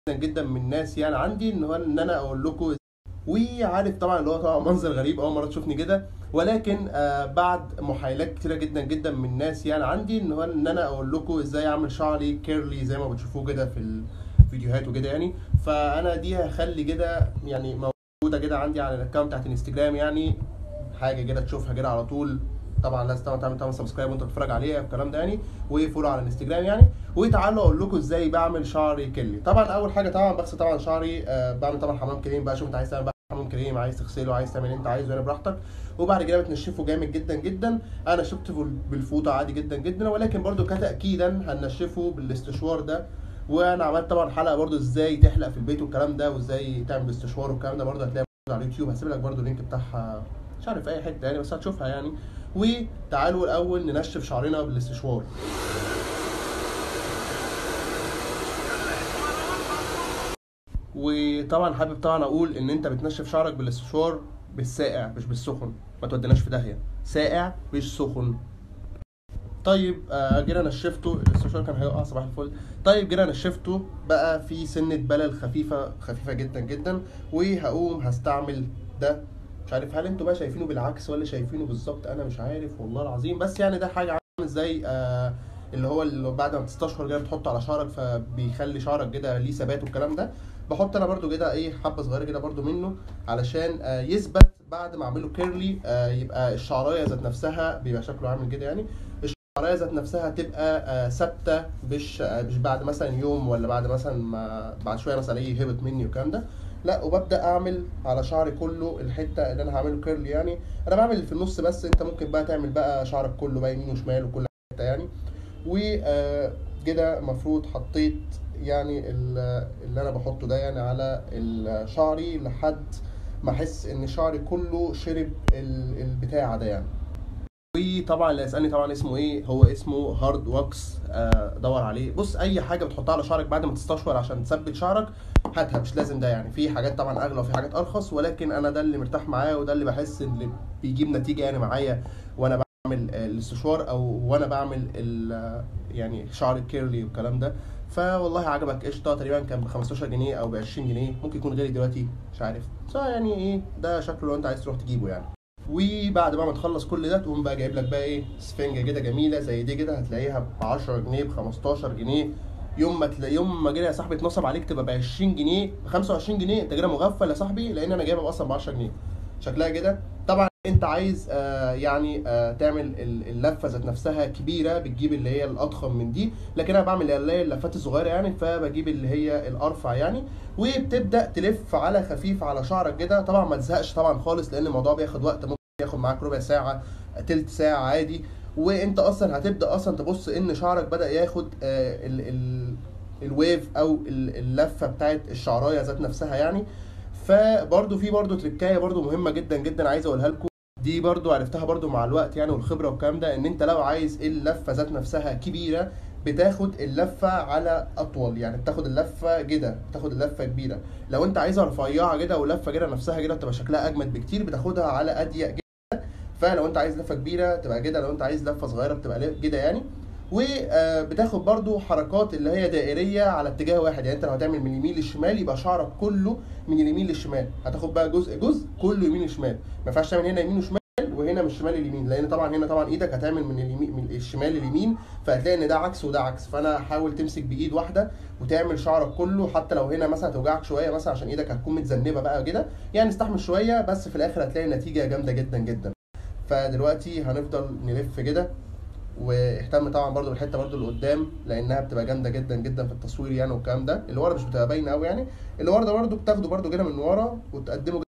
جدا جدا من الناس يعني عندي ان هو ان انا اقول لكم وعارف طبعا اللي هو طبعا منظر غريب اول مره تشوفني كده ولكن آه بعد محايلات كتيره جدا جدا من الناس يعني عندي ان هو ان انا اقول لكم ازاي اعمل شعري كيرلي زي ما بتشوفوه كده في الفيديوهات وكده يعني فانا دي هخلي كده يعني موجوده كده عندي على الاكونت بتاعت الانستجرام يعني حاجه كده تشوفها كده على طول طبعا لازم طبعا تعمل طبعا سبسكرايب وانت بتتفرج عليها والكلام ده يعني وفولو على الانستجرام يعني وتعالوا اقول لكم ازاي بعمل شعري كيرلي طبعا اول حاجه طبعا بغسل طبعا شعري آه بعمل طبعا حمام كريم بقى شوف انت عايز تعمل بقى حمام كريم عايز تغسله عايز تعمل اللي انت عايزه يعني براحتك وبعد كده بتنشفه جامد جدا جدا انا شفته بالفوطه عادي جدا جدا ولكن برده كتاكيدا هنشفه بالاستشوار ده وانا عملت طبعا حلقه برده ازاي تحلق في البيت والكلام ده وازاي تعمل باستشوار والكلام ده برده هتلاقيها على اليوتيوب هسيب لك برده اللينك بتاعها مش عارف في اي حته يعني بس هتشوفها يعني وتعالوا الاول ننشف شعرنا بالاستشوار وطبعا حابب طبعا اقول ان انت بتنشف شعرك بالاستشوار بالساقع مش بالسخن ما توديناش في داهيه ساقع مش سخن طيب آه جينا نشفته الاستشوار كان هيقع صباح الفل طيب جينا نشفته بقى في سنه بلل خفيفه خفيفه جدا جدا وهقوم هستعمل ده مش عارف هل انتوا بقى شايفينه بالعكس ولا شايفينه بالظبط انا مش عارف والله العظيم بس يعني ده حاجه عامل زي آه اللي هو اللي بعد ما بتستشهر كده بتحطه على شعرك فبيخلي شعرك كده ليه ثبات والكلام ده بحط انا برده كده ايه حبه صغيره كده برده منه علشان آه يثبت بعد ما اعمله كيرلي آه يبقى الشعرايه ذات نفسها بيبقى شكله عامل كده يعني الشعرايه ذات نفسها تبقى ثابته آه مش آه مش بعد مثلا يوم ولا بعد مثلا ما بعد شويه مثلا ايه هبط مني والكلام ده لا وببدا اعمل على شعري كله الحته اللي انا هعمله كيرلي يعني انا بعمل اللي في النص بس انت ممكن بقى تعمل بقى شعرك كله بقى يمين وشمال وكل حته يعني وكده المفروض حطيت يعني اللي انا بحطه ده يعني على شعري لحد ما احس ان شعري كله شرب البتاع ده يعني وطبعا اللي يسالني طبعا اسمه ايه هو اسمه هارد واكس آه دور عليه بص اي حاجه بتحطها على شعرك بعد ما تستشور عشان تثبت شعرك هاتها مش لازم ده يعني في حاجات طبعا اغلى وفي حاجات ارخص ولكن انا ده اللي مرتاح معاه وده اللي بحس اللي بيجيب نتيجه يعني معايا وانا بعمل الاستشوار او وانا بعمل يعني شعر الكيرلي والكلام ده فوالله عجبك قشطه تقريبا كان ب 15 جنيه او ب 20 جنيه ممكن يكون غالي دلوقتي مش عارف بس يعني ايه ده شكله لو انت عايز تروح تجيبه يعني وبعد بقى ما تخلص كل ده تقوم بقى جايب لك بقى ايه سفنجه كده جميله زي دي كده هتلاقيها ب 10 جنيه ب 15 جنيه يوم ما تلاقي يوم ما جري يا صاحبي اتنصب عليك تبقى ب 20 جنيه ب 25 جنيه انت كده مغفل يا صاحبي لان انا جايبها اصلا ب 10 جنيه شكلها كده طبعا انت عايز آه يعني آه تعمل اللفه ذات نفسها كبيره بتجيب اللي هي الاضخم من دي لكن انا بعمل اللي هي اللفات الصغيره يعني فبجيب اللي هي الارفع يعني وبتبدا تلف على خفيف على شعرك كده طبعا ما تزهقش طبعا خالص لان الموضوع بياخد وقت ممكن ياخد معاك ربع ساعه تلت ساعه عادي وانت اصلا هتبدا اصلا تبص ان شعرك بدا ياخد آه ال ال الويف او اللفه بتاعت الشعرايه ذات نفسها يعني فبرضو في برضو تركايه برضو مهمه جدا جدا عايز اقولها لكم دي برضو عرفتها برضو مع الوقت يعني والخبره والكلام ده ان انت لو عايز اللفه ذات نفسها كبيره بتاخد اللفه على اطول يعني بتاخد اللفه كده بتاخد اللفه كبيره لو انت عايزها رفيعه كده ولفه كده نفسها كده تبقى شكلها اجمد بكتير بتاخدها على اضيق جدا فلو انت عايز لفه كبيره تبقى كده لو انت عايز لفه صغيره بتبقى كده يعني وبتاخد برضو حركات اللي هي دائريه على اتجاه واحد يعني انت لو هتعمل من اليمين للشمال يبقى شعرك كله من اليمين للشمال هتاخد بقى جزء جزء كله يمين وشمال ما ينفعش تعمل هنا يمين وشمال وهنا من الشمال لليمين لان طبعا هنا طبعا ايدك هتعمل من اليمين من الشمال لليمين فهتلاقي ان ده عكس وده عكس فانا حاول تمسك بايد واحده وتعمل شعرك كله حتى لو هنا مثلا توجعك شويه مثلا عشان ايدك هتكون متذنبه بقى كده يعني استحمل شويه بس في الاخر هتلاقي نتيجه جامده جدا جدا فدلوقتي هنفضل نلف كده واهتم طبعا برضو بالحته برضو اللي قدام لانها بتبقى جامده جدا جدا في التصوير يعني والكلام ده اللي ورا مش بتبقى باينه قوي يعني اللي ورا ده برضو بتاخده برضو كده من ورا وتقدمه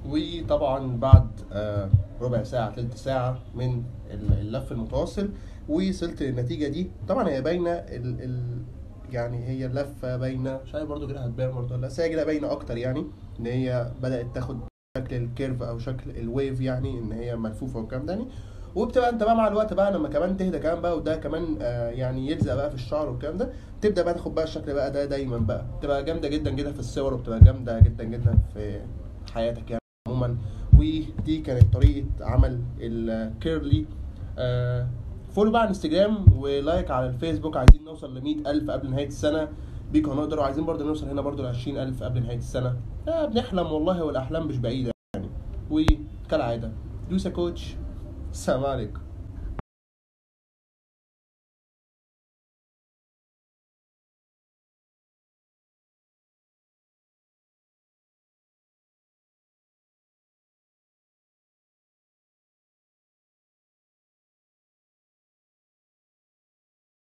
وطبعا بعد آه ربع ساعه ثلث ساعه من اللف المتواصل وصلت للنتيجه دي طبعا هي باينه ال ال يعني هي اللفه باينه مش عارف برضو كده هتبان برضو ولا بس هي كده باينه اكتر يعني ان هي بدات تاخد شكل الكيرف او شكل الويف يعني ان هي ملفوفه والكلام ده يعني وبتبقى انت بقى مع الوقت بقى لما كمان تهدى كمان بقى وده كمان آه يعني يلزق بقى في الشعر والكلام ده تبدا بقى تاخد بقى الشكل بقى ده دايما بقى بتبقى جامده جدا جدا في الصور وبتبقى جامده جدا جدا في حياتك يعني عموما ودي كانت طريقه عمل الكيرلي آه فولو بقى على الانستجرام ولايك على الفيسبوك عايزين نوصل ل 100000 قبل نهايه السنه بيكو هنقدر وعايزين برضه نوصل هنا برضه ل 20000 قبل نهايه السنه آه بنحلم والله والاحلام مش بعيده يعني وكالعاده دوسا كوتش السلام عليكم